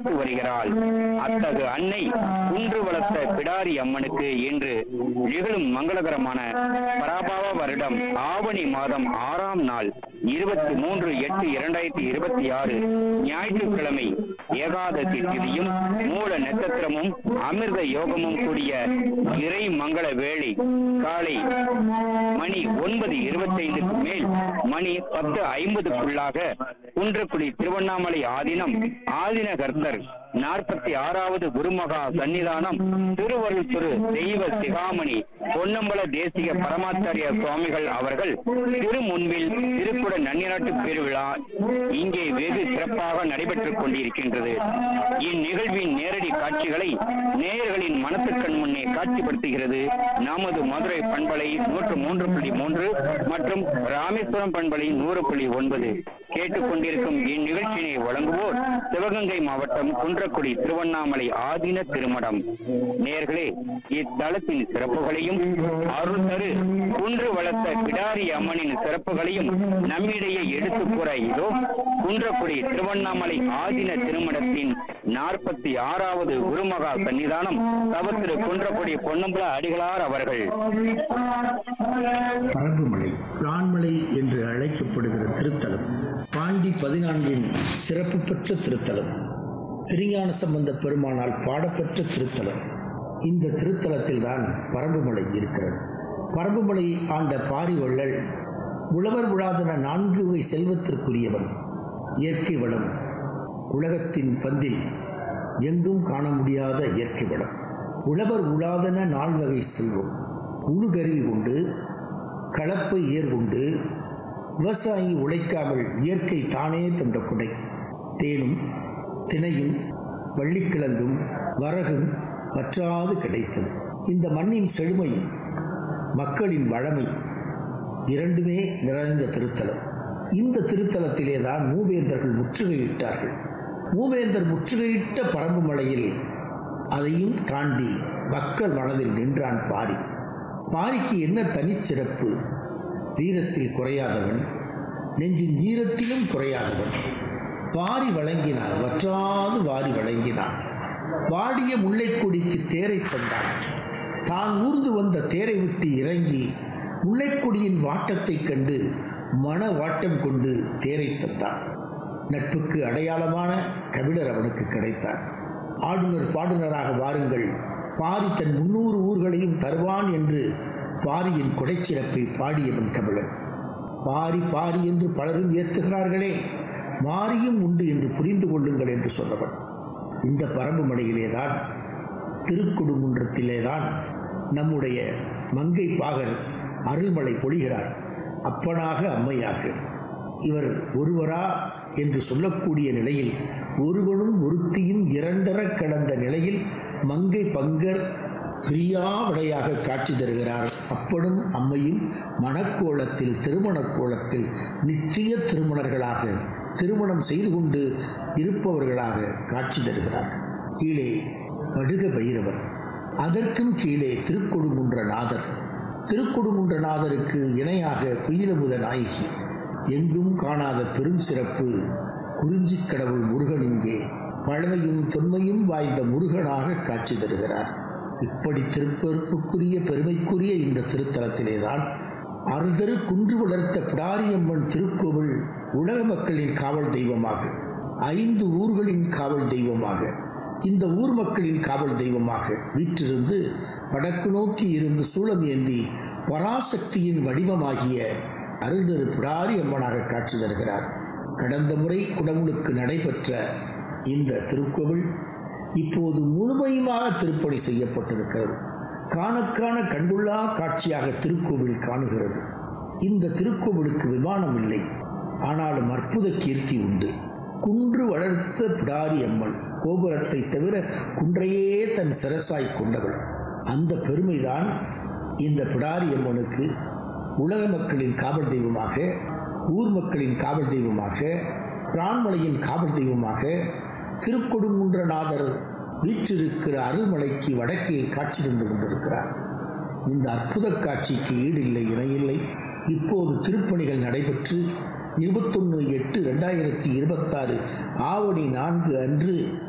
வளர்த்து வருகிறாள் அத்தகு அன்னை குன்று வளர்த்த பிடாரி அம்மனுக்கு இன்று நிகழும் மங்களகரமான பராபாவ வருடம் ஆவணி மாதம் ஆறாம் நாள் இருபத்தி மூன்று எட்டு இரண்டாயிரத்தி இருபத்தி ஆறு ஞாயிற்றுக்கிழமை ஏகாதசி திதியும் மூல நட்சத்திரமும் அமிர்த யோகமும் கூடிய இறை மங்கள வேளை காலை மணி ஒன்பது இருபத்தைந்துக்கு மேல் மணி பத்து ஐம்பதுக்குள்ளாக குன்றக்குடி திருவண்ணாமலை ஆதீனம் ஆதீனகர்த்தர் நாற்பத்தி ஆறாவது குருமகா சன்னிதானம் திருவருள் திரு தெய்வ சிகாமணி பொன்னம்பல தேசிக பரமாச்சாரிய சுவாமிகள் அவர்கள் திருமுன்பில் திருக்குட நன்னிநாட்டு பெருவிழா இங்கே வெகு சிறப்பாக நடைபெற்றுக் கொண்டிருக்கின்றது இந்நிகழ்வின் நேரடி காட்சிகளை நேயர்களின் மனத்துக்கண் முன்னே காட்சிப்படுத்துகிறது நமது மதுரை பண்பலை நூற்று மூன்று புள்ளி மூன்று மற்றும் ராமேஸ்வரம் பண்பலை நூறு புள்ளி ஒன்பது கேட்டுக்கொண்டிருக்கும் இந்நிகழ்ச்சியினை வழங்குவோர் சிவகங்கை மாவட்டம் குன்றக்குடி திருவண்ணாமலை ஆதீன திருமடம் நேர்களே இத்தலத்தின் சிறப்புகளையும் அருள் தரு குன்று வளர்த்த பிடாரி அம்மனின் சிறப்புகளையும் நம்மிடையே எடுத்துக் கூற இதோ குன்றக்குடி திருவண்ணாமலை ஆதீன திருமணத்தின் நாற்பத்தி ஆறாவது குருமகா சன்னிதானம் தவ திரு குன்றக்குடி பொன்னம்பல அடிகளார் அவர்கள் பரம்புமலை பிரான்மலை என்று அழைக்கப்படுகிற திருத்தலம் பாண்டி பதினான்கின் சிறப்பு பெற்ற திருத்தலம் திருஞான சம்பந்த பெருமானால் பாடப்பெற்ற திருத்தலம் இந்த திருத்தலத்தில் தான் பரம்புமலை இருக்கிறது பரம்புமலை ஆண்ட பாரிவள்ளல் உழவர் விழாதன நான்கு வகை செல்வத்திற்குரியவன் இயற்கை வளம் உலகத்தின் பந்தில் எங்கும் காண முடியாத இயற்கை வளம் உழவர் உழாதன நால்வகை செல்வம் உழுகருவி உண்டு கலப்பை ஏர் உண்டு விவசாயி உழைக்காமல் இயற்கை தானே தந்த குடை தேனும் தினையும் வள்ளிக்கிழங்கும் வரகும் வற்றாது கிடைத்தது இந்த மண்ணின் செழுமை மக்களின் வளமை இரண்டுமே நிறைந்த திருத்தலம் இந்த திருத்தலத்திலே தான் மூவேந்தர்கள் முற்றுகையிட்டார்கள் மூவேந்தர் முற்றுகையிட்ட பரம்பு மலையில் அதையும் தாண்டி மக்கள் மனதில் நின்றான் பாரி பாரிக்கு என்ன தனிச்சிறப்பு வீரத்தில் குறையாதவன் நெஞ்சின் ஈரத்திலும் குறையாதவன் வாரி வழங்கினான் வற்றாது வாரி வழங்கினான் வாடிய முல்லைக்கொடிக்கு தேரை தந்தான் தான் ஊர்ந்து வந்த தேரை விட்டு இறங்கி முல்லைக்கொடியின் வாட்டத்தைக் கண்டு மன வாட்டம் கொண்டு தேரை தந்தான் நட்புக்கு அடையாளமான கபிலர் அவனுக்கு கிடைத்தார் ஆளுநர் பாடுனராக வாருங்கள் பாரி தன் முன்னூறு ஊர்களையும் தருவான் என்று பாரியின் கொடைச்சிறப்பை பாடியவன் கபிலன் பாரி பாரி என்று பலரும் ஏற்றுகிறார்களே மாரியும் உண்டு என்று புரிந்து கொள்ளுங்கள் என்று சொன்னவன் இந்த பரம்பு மலையிலேதான் திருக்குடுங்குன்றத்திலேதான் நம்முடைய மங்கை பாகர் அருள்மலை பொழிகிறார் அப்பனாக அம்மையாக இவர் ஒருவரா என்று சொல்லக்கூடிய நிலையில் ஒருவனும் ஒருத்தியும் இரண்டர கிடந்த நிலையில் மங்கை பங்கர் பிரியா விடையாக காட்சி தருகிறார் அப்பனும் அம்மையும் மணக்கோலத்தில் திருமணக் கோலத்தில் நிச்சய திருமணர்களாக திருமணம் செய்து கொண்டு இருப்பவர்களாக காட்சி தருகிறார் கீழே படுக பைரவர் அதற்கும் கீழே திருக்கொடுங்குன்ற நாதர் திருக்கொடுங்குன்ற நாதருக்கு இணையாக குயிலமுத நாயகி எங்கும் காணாத பெரும் சிறப்பு குறிஞ்சி கடவுள் முருகன் இங்கே பழமையும் தொன்மையும் வாய்ந்த முருகனாக காட்சி தருகிறார் இப்படி திருப்பெருப்புக்குரிய பெருமைக்குரிய இந்த திருத்தலத்திலேதான் அருகரு குன்று வளர்த்த பிடாரியம்மன் திருக்கோவில் உலக மக்களின் காவல் தெய்வமாக ஐந்து ஊர்களின் காவல் தெய்வமாக இந்த ஊர் மக்களின் காவல் தெய்வமாக வீற்றிருந்து வடக்கு நோக்கி இருந்து சூளம் ஏந்தி பராசக்தியின் வடிவமாகிய அருள்தரு பிடாரி அம்மனாக காட்சி தருகிறார் கடந்த முறை குடமுழுக்கு நடைபெற்ற இந்த திருக்கோவில் இப்போது முழுமையுமாக திருப்பணி செய்யப்பட்டிருக்கிறது காணக்கான கண்டுள்ளா காட்சியாக திருக்கோவில் காணுகிறது இந்த திருக்கோவிலுக்கு விமானம் இல்லை ஆனாலும் அற்புத கீர்த்தி உண்டு குன்று வளர்த்த பிடாரி அம்மன் கோபுரத்தை தவிர குன்றையே தன் சிரசாய் கொண்டவள் அந்த பெருமைதான் இந்த பிடாரி அம்மனுக்கு உலக மக்களின் காவல் தெய்வமாக ஊர் மக்களின் காவல் தெய்வமாக பிரான்மலையின் காவல் தெய்வமாக திருக்கொடுங்குன்றநாதர் வீற்றிருக்கிற அருள்மலைக்கு வடக்கே காட்சி தந்து கொண்டிருக்கிறார் இந்த அற்புத காட்சிக்கு ஈடில்லை இணையில்லை இப்போது திருப்பணிகள் நடைபெற்று இருபத்தொன்று எட்டு ரெண்டாயிரத்தி இருபத்தாறு ஆவணி நான்கு அன்று